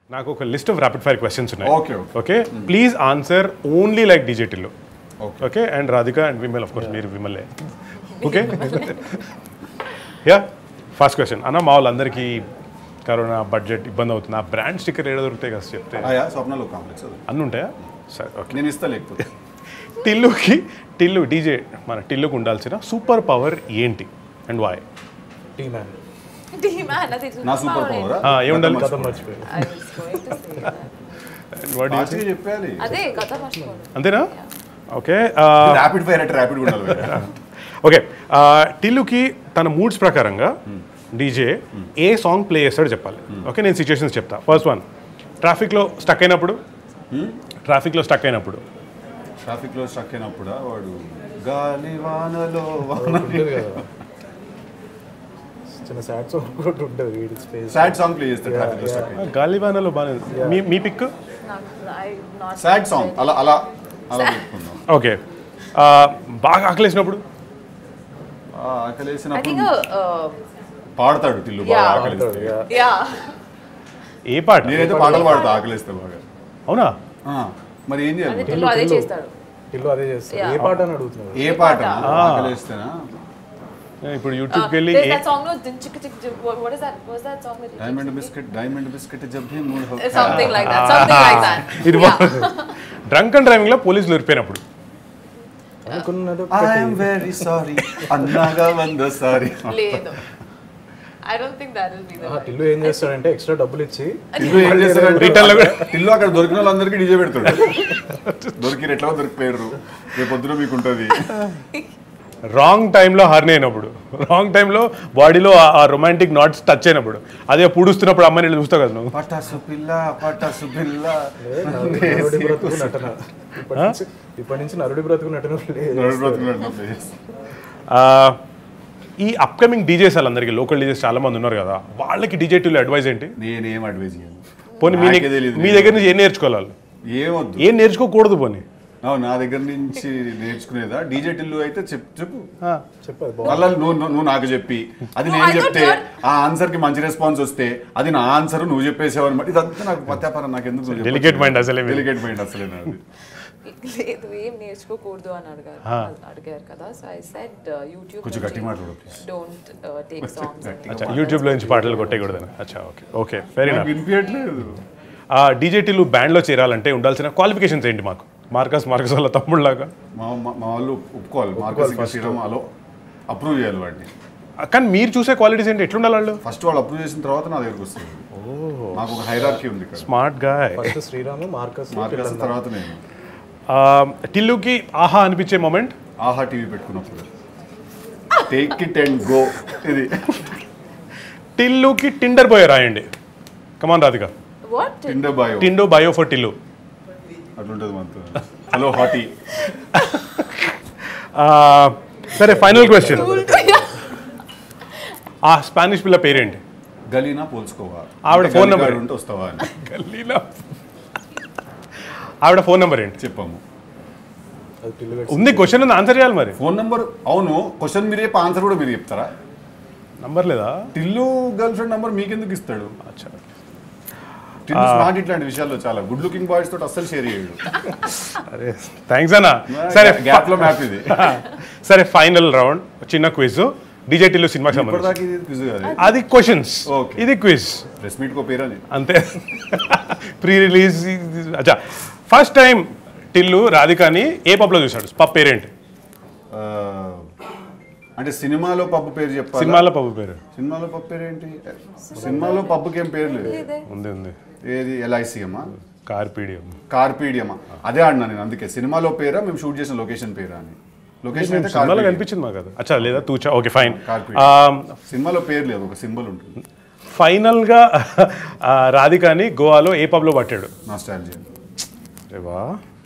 నాకు ఒక list of rapid fire questions ఉన్నాయి Okay, okay. Okay please answer only like డిజిటల్లో okay okay and Radhika and Vimal of course మీరు విమలే ఓకే యా ఫస్ట్ క్వశ్చన్ అన్న మా వాళ్ళందరికీ కరోనా బడ్జెట్ ఇబ్బంది అవుతుంది ఆ బ్రాండ్ స్టిక్కర్ ఏడ దొరుకుతాయి కదా చెప్తే ఆయా స్వప్నలో కాంప్లెక్స్ అది అన్నీ ఉంటాయా సరే ఓకే నేను ఇస్తా లేకపోతే టిల్లుకి టిల్లు డీజే మన టిల్లుకు ఉండాల్సిన సూపర్ పవర్ ఏంటి and why T man D-man, అది నా సూపర్ పవర్ ఏముండాలి కథ మర్చిపోయాడు I was going to say that. What ఫాస్ట్గా చెప్పాలి అదే కథ మర్చిపోను అంతేనా ఓకే ర్యాపిడ్ ఫైర్ అంటే ర్యాపిడ్ ఉండాలి ఓకే టిల్లుకి తన మూడ్స్ ప్రకారంగా డీజే ఏ సాంగ్ ప్లే చేస్తాడో చెప్పాలి ఓకే నేను సిచ్యువేషన్స్ చెప్తా ఫస్ట్ వన్ ట్రాఫిక్లో స్టక్ అయినప్పుడు ట్రాఫిక్లో స్టక్ అయినప్పుడు ట్రాఫిక్ లో స్ట్రక్ అయినప్పుడు వాడు గాలి వానలో వాన ఉంటుంది కదా చిన్న సాడ్ సాంగ్ కూడా ఉంటుంది వీడి స్పేస్ సాడ్ సాంగ్ ప్లే చేస్తాడు ట్రాఫిక్ లో స్ట్రక్ ఆ, గాలివానలో బాగానే మీ మీ పిక్ నాకు I not సాడ్ సాంగ్ అలా అలా అలా పెట్టుకుందాం ఓకే బాగా ఆకలేసినప్పుడు ఆ, I ఆకలేసినప్పుడు think uh, పాడతాడు టిల్లు బాగా Yeah. ఆకలిస్తే yeah ఏ పాట నేనైతే పాటలు పాడతా ఆకలిస్తే బాగా అవునా ఆ, మరి ఏం అదే చేయాలి టిల్లు అదే చేస్తాడు ఇల్లు అదే చేస్తారు Yeah. ఏ పాట అని అడుగుతున్నారు ఏ పాట ఆకలిస్తేనా ఇప్పుడు Uh, యూట్యూబ్కి వెళ్ళి there's a- that song no din chick chick chick- what what is that what is that song that you diamond biscuit diamond biscuit జబ్ భీ మూడ్ హో something like that something like that ఇది drunk and driving లో పోలీసులు ఉరిపోయినప్పుడు అనుకున్నాడు I'm very sorry అన్నాగా వంద sorry లేదు I don't think that will be the right. Tillu ఏం చేస్తాడంటే ఎక్స్ట్రా డబ్బులు ఇచ్చి టిల్లు ఏం చేస్తాడంటే రిటర్న్ లో కూడా టిల్లు అక్కడ దొరికిన వాళ్ళందరికీ డీజే పెడతాడు దొరికి ఎట్లా దొరికిపోయారు రేపు పొద్దున మీకు ఉంటుంది రాంగ్ టైంలో హర్న్ అయినప్పుడు రాంగ్ టైంలో బాడీలో ఆ రొమాంటిక్ నాట్స్ టచ్ అయినప్పుడు అదే పుడుస్తున్నప్పుడు అమ్మాయిని చూస్తావు కదా నువ్వు పటాసు పిల్ల పటాసు పిల్ల నరుడి బ్రతుకు నటన ఇప్పటి నుంచి ఇప్పటి నుంచి నరుడి బ్రతుకు నటన నడు బ్రతుకున్నట్టు place. ఆ, ఈ అప్కమింగ్ డీజేస్ వాళ్ళందరికీ లోకల్ డీజేస్ చాలా మంది ఉన్నారు కదా వాళ్ళకి డీజే టూలో అడ్వైజ్ ఏంటి నేనేం అడ్వైజ్ చేయను పోనీ మీ నాకే దగ్గర- తెలీదు. మీ దగ్గర నుంచి ఏం నేర్చుకోవాలి వాళ్ళు? ఏమొద్దు ఏం నేర్చుకోకూడదు పోనీ అవును, నా దగ్గర నుంచి నేర్చుకునేదా డీజే టిల్లు అయితే చెప్పు చెప్పు ఆ, చెప్పారు మళ్ళీ నువ్వు నువ్వు- నువ్వు నాకు చెప్పి అది No, నేను I thought చెప్తే you're- ఆ ఆన్సర్ కి మంచి రెస్పాన్స్ వస్తే అది నా ఆన్సర్ నువ్వు చెప్పేసావు అనమాట ఇదంతా నాకు పత్యాపారం నాకు ఎందుకు Delicate mind అసలే మీరు. డెలికేట్ మైండ్ అసలే నాది లేదు ఏం నేర్చుకోకూడదు అని అడిగారు అడిగారు కదా సో ఐ సెడ్ యూట్యూబ్ కొంచెం గట్టి మాట్లాడు ప్లీజ్ డోంట్ టేక్ సాంగ్స్ అచ్చా యూట్యూబ్లో నుంచి పాటలు కొట్టేయకూడదని అచ్చా ఓకే ఓకే వెరీ నాకు నైస్ వినిపించట్లేదు ఆ డీజేటీలు బ్యాండ్లో చేరాలంటే ఉండాల్సిన క్వాలిఫికేషన్స్ ఏంటి మాకు మార్కస్ మార్కస్ వాళ్ళ తమ్ముళ్ళలాగా మా మా మా వాళ్ళు ఒప్పుకోవాలి మార్కస్ ఇంకా శ్రీరామ్ అలో అప్రూవ్ చేయాలి వాటిని కానీ మీరు చూసే క్వాలిటీస్ ఏంటి ఎట్లుండాలి వాళ్ళు ఫస్ట్ వాళ్ళు అప్రూవ్ చేసిన తర్వాత నా దగ్గరకు వస్తుంది మాకు ఒక హైరార్కీ ఉంది ఇక్కడ smart guy first Sriram Marcus Marcus తర్వాత నేను టిల్లుకి ఆహా అనిపించే మూమెంట్ ఆహా టీవీ పెట్టుకున్నప్పుడు టేక్ ఇట్ అండ్ గో ఇది టిల్లుకి టిండర్ బాయ్ రాయండి కమాన్ రాధిక వాట్ టిండర్ బాయో టిండో బయో ఫర్ టిల్లు అట్లుంటుంది మనతో హలో హాటీ ఆ, సరే ఫైనల్ క్వశ్చన్ ఆ స్పానిష్ పిల్ల పేరేంటి గలీనా పోల్చుకోవా ఆవిడ అంటే phone గలీనా number. ఉంటే వస్తావా అని గల్లీలో ఆవిడ ఫోన్ నెంబర్ ఏంటి చెప్పాము అది టిల్లు పెట్టి ఉంది క్వశ్చన్ ఉంది ఆన్సర్ చేయాలి మరి ఫోన్ నెంబర్ అవును క్వశ్చన్ మీరు చెప్పి ఆన్సర్ కూడా మీరు చెప్తారా నంబర్ లేదా టిల్లు గర్ల్ ఫ్రెండ్ నెంబర్ మీకెందుకు ఇస్తాడు అచ్చా టిల్లు స్మార్ట్ ఇట్లాంటి విషయాల్లో చాలా గుడ్ లుకింగ్ బాయ్స్ తోటి అస్సలు షేర్ చేయడు అరే థ్యాంక్స్ అన్న సరే గ్యాప్ లో మ్యాప్ ఇది సరే ఫైనల్ రౌండ్ చిన్న క్విజ్ డీజే టిల్లు సినిమాకి సంబంధించి ఇప్పటిదాకా ఇది క్విజ్ కాదు అది క్వశ్చన్స్ Okay. ఇది క్విజ్ ప్రెస్ మీట్ కో పేరా నేను అంతే ప్రీ రిలీజ్ అచ్చా ఫస్ట్ టైం టిల్లు రాధికాని ఏ పబ్లో చూశాడు పబ్ పేరేంటి ఆ, అంటే సినిమాలో పబ్బు పేరు చెప్పాలి సినిమాలో పబ్ పేరు సినిమాలో పబ్బు పేరు ఏంటి సినిమాలో పబ్బుకి ఏం పేరు లేదు ఉంది ఉంది ఏది ఎల్ఐసి అమ్మా కార్పీడియం కార్పీడియమా అదే ఆడినా నేను అందుకే సినిమాలో పేరా మేము షూట్ చేసిన లొకేషన్ పేరా అని లొకేషన్ అయితే సినిమాలో కార్పీడియం. కనిపించింది మాకు అది అచ్చా లేదా తూచా ఓకే ఫైన్ కార్పీడియం. సినిమాలో పేరు లేదు ఒక సింబల్ ఉంటుంది ఫైనల్గా రాధికాని గోవాలో ఏ పబ్లో పట్టాడు నా స్టాలజీ రేవా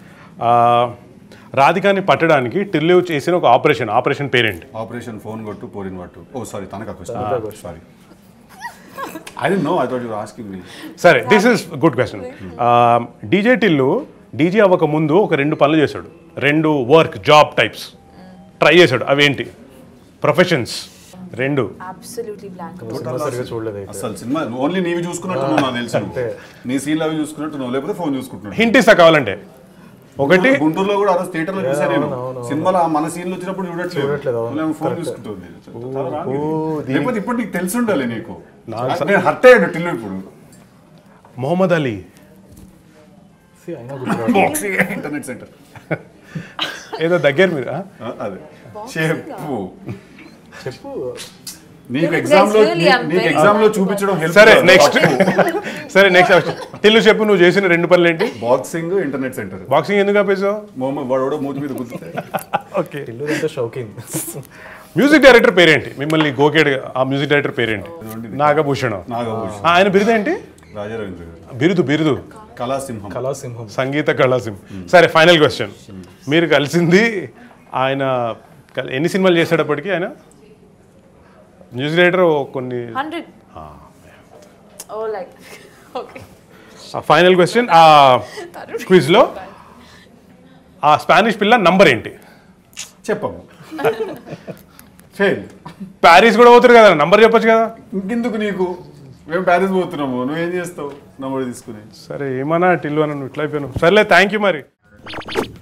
రాధికాని పట్టడానికి టిల్లు చేసిన ఒక ఆపరేషన్ ఆపరేషన్ పేరేంటి ఆపరేషన్ ఫోన్ కొట్టు పోరిన్ పట్టు ఓ సారీ తనకు question sorry I don't know I thought you asking me సరే this is good question DJ Tillu DJ అవ్వక ముందు ఒక రెండు పనులు చేశాడు రెండు వర్క్ జాబ్ టైప్స్ ట్రై చేశాడు అవేంటి ప్రొఫెషన్స్ రెండు అబ్సల్యూట్లీ బ్లాంక్ సినిమా సరిగా చూడలేదు అయితే అసలు సినిమా ఓన్లీ నీవి చూసుకున్నట్టు నువ్వు నాకు తెలుసు నువ్వు. నీ సీన్లు అవి చూసుకున్నట్టు నువ్వు లేకపోతే ఫోన్ చూసుకుంటున్నావు హింట్ ఇస్తా కావాలంటే ఒకటి గుంటూరులో కూడా ఆ రోజు థియేటర్ లో చూసా నేను అవును, అవును, అవును. సినిమాలో ఆ మన సీన్లు వచ్చినప్పుడు చూడట్లేదు చూడట్లేదు, అవును. నువ్వేమో ఫోన్ Correct. చూసుకుంటుంది చాలా wrong ఓ, ఇది. దీని- లేకపోతే ఇప్పుడు నీకు తెలిసి ఉండాలి నీకు నాకు నేను హర్ట్ అయ్యాడు టిల్లు ఇప్పుడు మొహమ్మద్ అలీ See, అయినా గుర్తురాదు. బాక్సింగ్ ఇంటర్నెట్ సెంటర్ ఏదో దగ్గర మీరు ఆ? అదే చెప్పు చెప్పు నీకు Because ఎగ్జామ్ లో really I'm నీకు very ఎగ్జామ్ లో sorry. చూపించడం హెల్ప్ సరే నెక్స్ట్ సరే నెక్స్ట్ టిల్లు చెప్పు నువ్వు చేసిన రెండు పనులు ఏంటి బాక్సింగ్ ఇంటర్నెట్ సెంటర్ బాక్సింగ్ ఎందుకు ఆపేసావు మొహమ్మద్ వాడు మూతి మీద గుర్తుతే ఓకే ఇల్లు అంటే షౌకింగ్ మ్యూజిక్ డైరెక్టర్ పేరేంటి మిమ్మల్ని గోకేడ్ ఆ మ్యూజిక్ డైరెక్టర్ పేరేంటి నాగభూషణం నాగభూషణ్ ఆ, ఆయన బిరుదు ఏంటి రాజారవీంద్ర గారు బిరుదు బిరుదు కళాసింహం కళాసింహం సంగీత కళాసింహ సరే ఫైనల్ క్వశ్చన్ మీరు కలిసింది ఆయన కల్- ఎన్ని సినిమాలు చేసేటప్పటికి ఆయన మ్యూజిక్ డైరెక్టర్ కొన్ని hundred oh like okay final question ఆ క్విజ్లో ఆ స్పానిష్ పిల్ల నంబర్ ఏంటి చెప్పము ఫెయిల్ ప్యారిస్ కూడా పోతారు కదా నంబర్ చెప్పొచ్చు కదా ఇంకెందుకు నీకు మేము ప్యారిస్ పోతున్నాము నువ్వేం చేస్తావు నమ్మడి తీసుకుని సరే ఏమన్నా టిల్లు అని నువ్వు ఇట్లా అయిపోయాను సర్లే థ్యాంక్ యూ మరి